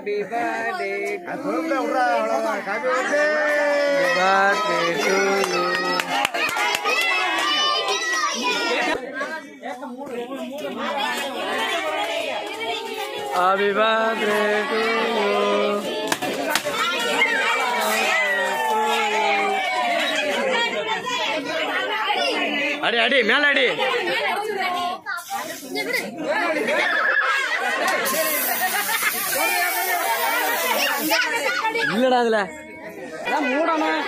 Happy birthday to சொல்ல விட்றா அவ்வளோதான் காப்பி வருது birthday to you. Happy birthday to you. அடி அடி மேல அடி இல்லடா அதுல மூடணும்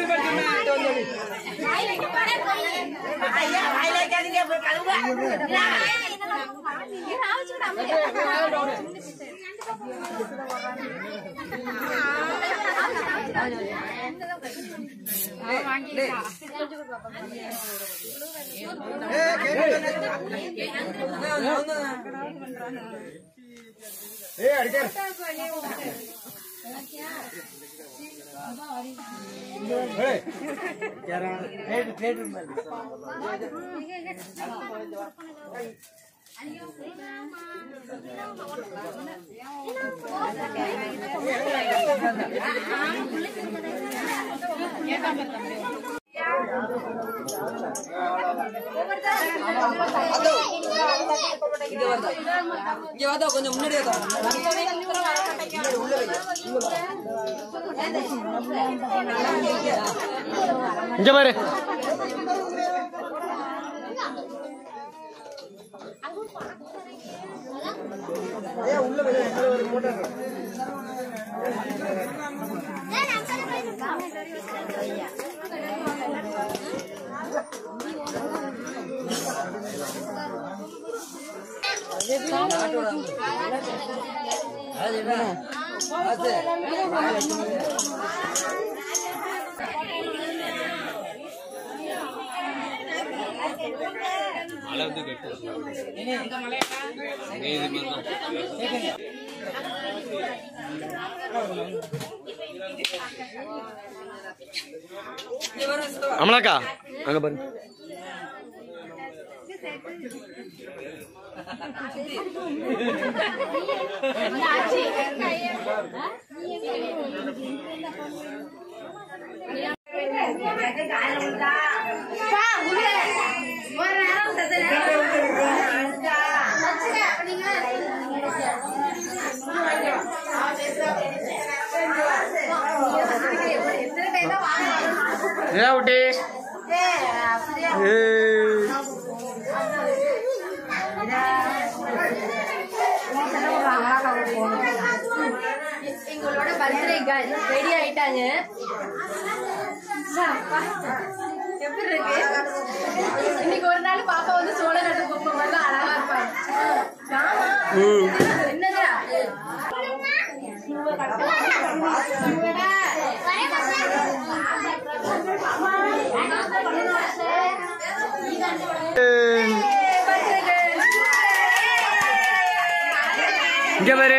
ஏய் அடிக்கார் ஏய் இங்க வாதா கொஞ்சம் முன்னாடி வாதா இங்க பாரு அமலாக்கா அங்க பாரு என்ன குட்டி ஏய். எங்களோட பர்த்டே கேர்ள் ரெடி ஆயிட்டாங்க அப்பா, எப்படி இருக்கு இன்னைக்கு ஒரு நாள் பாப்பா வந்து சோழ நாட்டு பொம்மை மாதிரி அழகா இருப்பாங்க ஆமா. என்னதுடா இங்க பாரு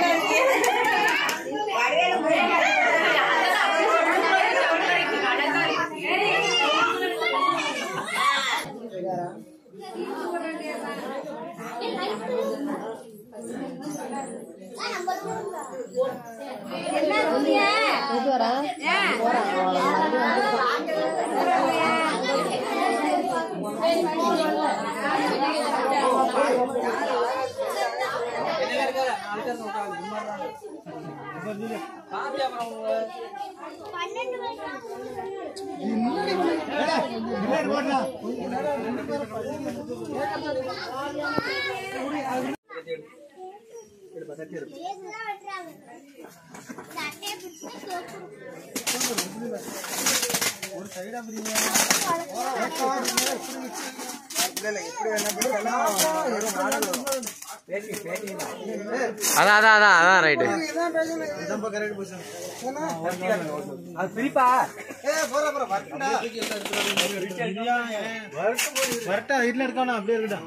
முன்னாடி போடுறா ஒரு சைடா பிரிங்க இல்ல இல்ல எப்படி வேணா பண்ணலாம் வெறும் மாடல் பேட்டி பேட்டி அதான் அதான் அதான் அதான் ரைட்டு இதான் கரெக்ட் பொசிஷன் அது பிரிப்பா ஏ போற போற வரட்டா வரட்டா வீட்ல இருக்கானா அப்படியே இருக்கடா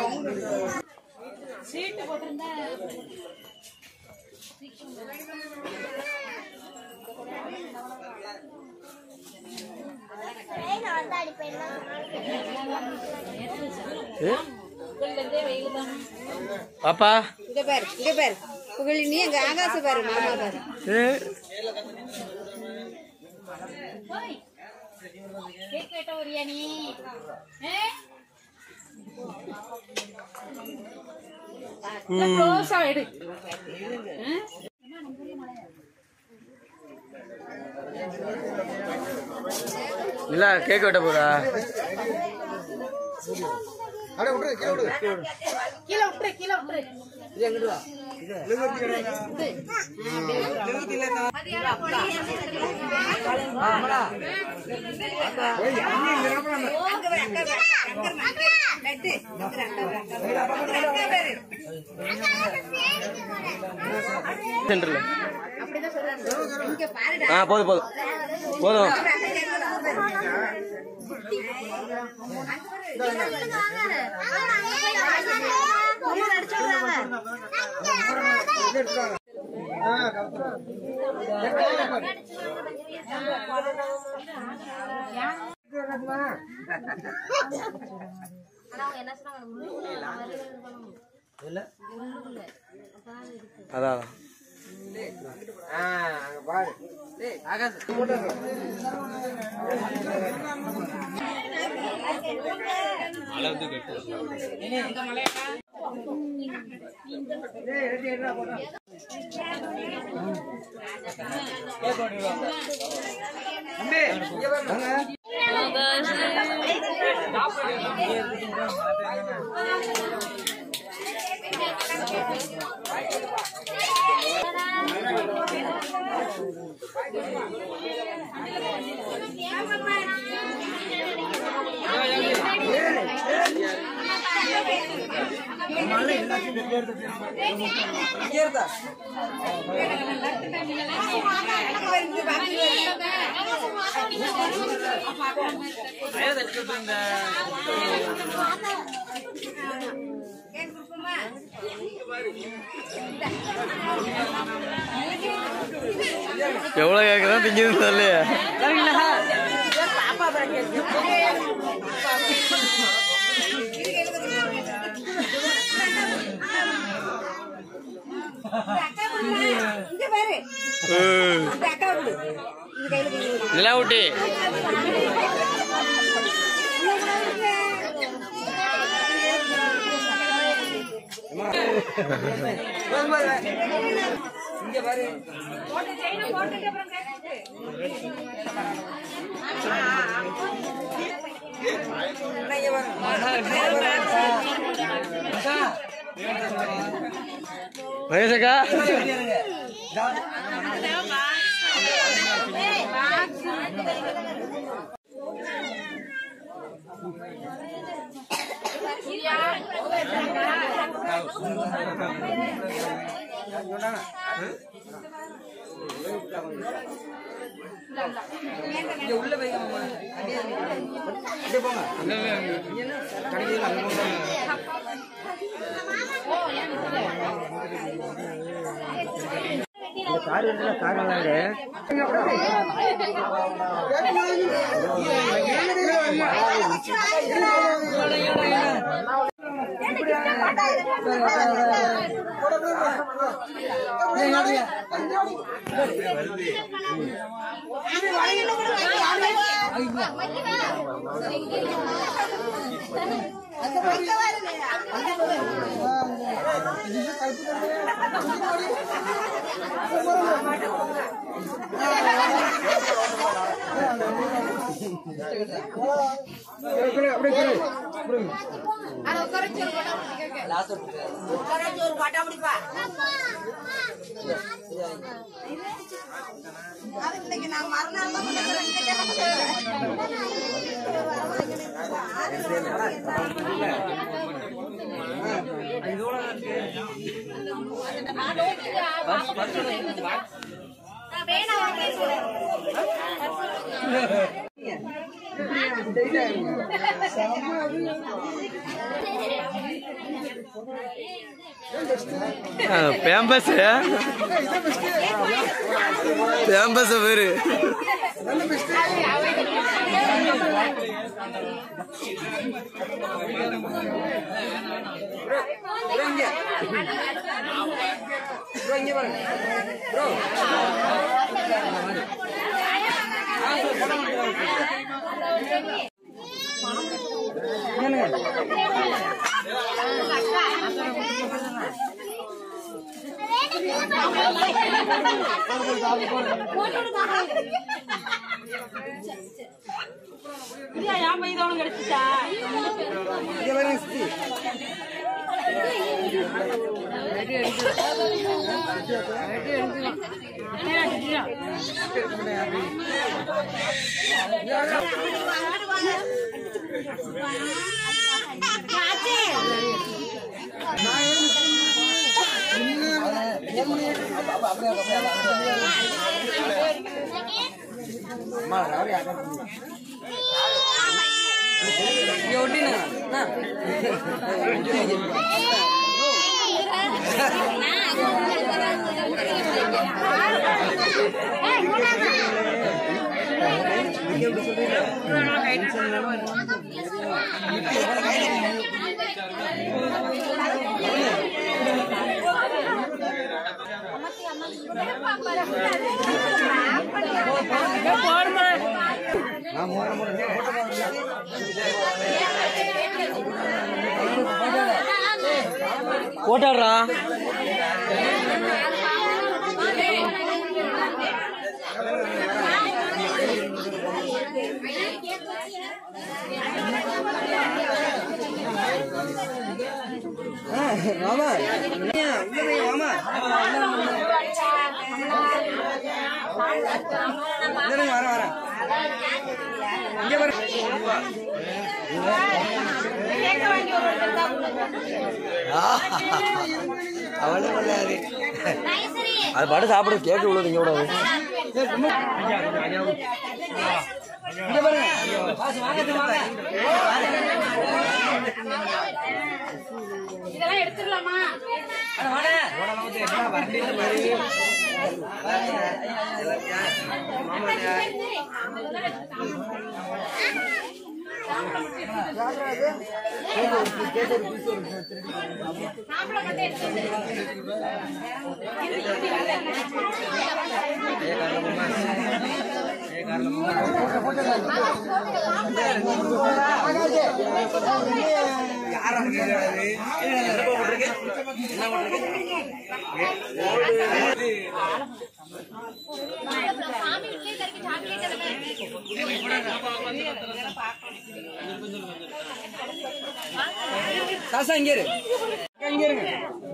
சீட்டு போட்டிருந்தா பாப்பா இங்க பாரு இங்க பாரு புகழி நீ அங்க ஆகாச பாரு மாமா பாரு ஏ கேக் வெட்ட வரியா நீ க்ளோஸா எடு இல்ல கேக் வெட்ட போதா அட விட்டுரு கீழே விடு கீழே விட்டுரு கீழே விட்டுரு சென்டர்ல ஆ போதும் போதும் போதும் அதான் அதான். எவ்வளவு கேக்குறோம் திங்கிறது சொல்லு இங்க பாரு இந்த அக்கா விடு இந்த கையில கொடு. நிலாவுட்டி மகேஷக்கா அதை உட்கார வச்சு ஒரு படம் பிடிக்க அது இன்னைக்கு நான் மறுநாள் தான் கொடுக்குறேன். பேம்பஸ் பேம்பஸ் பேரு ப்ரோ இங்க பாருங்க ப்ரோ இங்க பாருங்க சித்தி இங்க ஒட்டினா போட்டாடுறா மாமா உள்ள போய் மாமா இருங்க, வரேன் வரேன் இங்க பாரு அவளே விளையாடு அது பாட்டு சாப்பிட கேட்க விழுது இங்க கூடாது இங்க பாருங்க பாஸ் வாங்கத்து வாங்க இதெல்லாம் எடுத்துடலாமா அட வாடா சாப்பிட மட்டும் எடுத்து சாமி வீட்லயே கறிக்கு சாக்லேட் எல்லாம் சாசா இங்க இரு இங்க இருங்க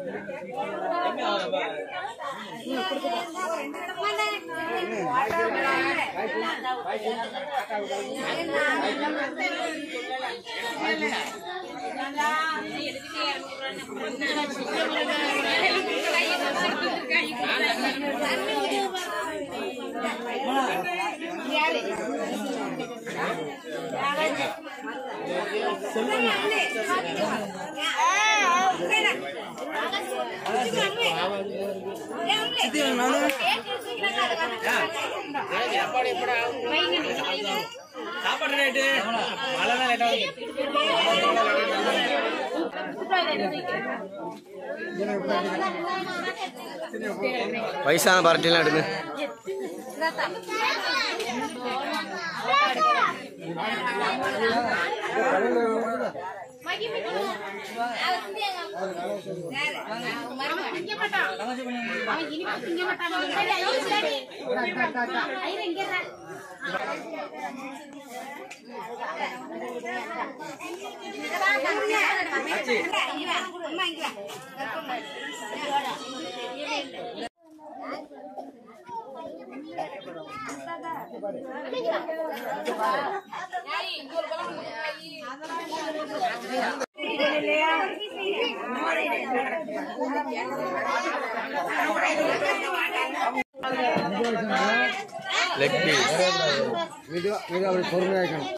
சித்தி நானு சாப்பாடு ரேட்டு மழை தான் லேட்டா வயசான பார்ட்டிலாம் எடுங்க லெக் பீஸ் இது இது அப்படி பொறுமையாக இருக்கணும்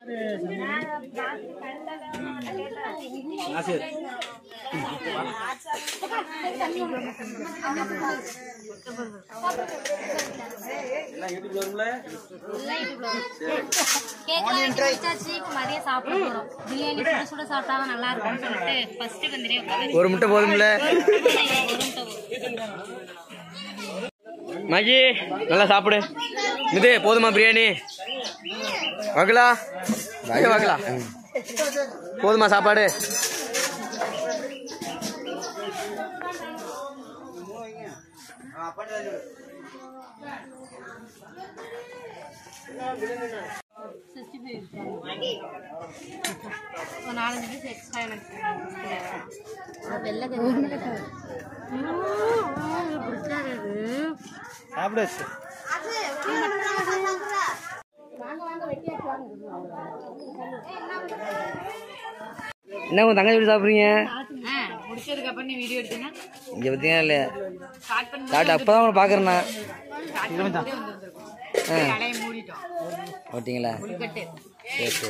மதியம் சாப்பிட போறோம் பிரியாணி சுட சுட சாப்பிட்டாதான் நல்லா இருக்கும்னு சொல்லிட்டு ஃபர்ஸ்ட் வந்துட்டே உட்காந்து ஒரு முட்டை போதும்ல மகி நல்லா சாப்பிடு இது போதுமா பிரியாணி வாக்கலா வாங்க வாக்கலா போதுமா சாப்பாடு ஒரு நாலஞ்சு பீஸ் எக்ஸ்ட்ரா எனக்கு வெள்ளை சாப்பிடு என்ன உங்க தங்கச்சி எப்படி சாப்பிட்றீங்க முடிச்சதுக்கு அப்புறம் நீ வீடியோ எடுத்தீங்கன்னா இங்கே பார்த்தீங்கன்னா இல்லையா ஸ்டார்ட் பண்ணி சாப்பிட்டு அப்போ தான் உங்களை பார்க்குறேண்ணா ஆ கடையை மூடிட்டோம் ஓட்டிங்களா கட்டு சரி சரி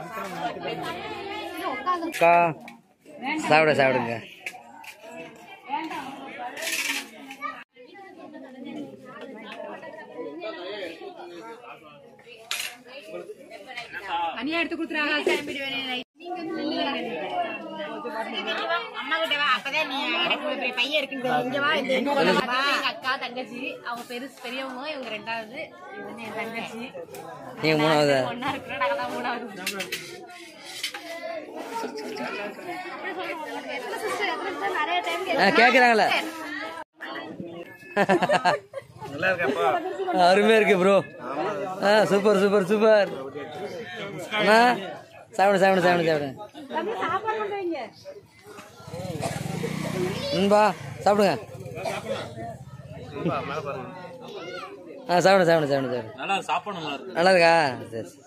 அக்கா சாப்பிட சாப்பிடுங்க தனியா எடுத்து கொடுத்துறாங்க அம்மா கிட்ட வா அப்பதான் நீ எனக்கு இவ்வளவு பெரிய பையன் இருக்குன்னு இங்க வா இந்த எங்க அக்கா தங்கச்சி அவங்க பெருசு பெரியவங்க இவங்க ரெண்டாவது இது வந்து என் தங்கச்சி நீங்கள் மூணாவது ஒன்னா இருக்கிறோம் நாங்க தான் மூணாவது நிறைய டைம் ஆ கேட்குறாங்களே நல்லா இருக்கப்பா அருமையாக இருக்கு ப்ரோ ஆ சூப்பர் சூப்பர் சூப்பர் அண்ணா சாப்பிடு சாப்பிடு சாப்பிடு சாப்பிடு நண்பா சாப்பிடுங்க ஆ சாப்பிடு சாப்பிடு சாப்பிடு சாப்பிடு நல்லா சாப்பிடணும் நல்லா இருக்கா சரி சரி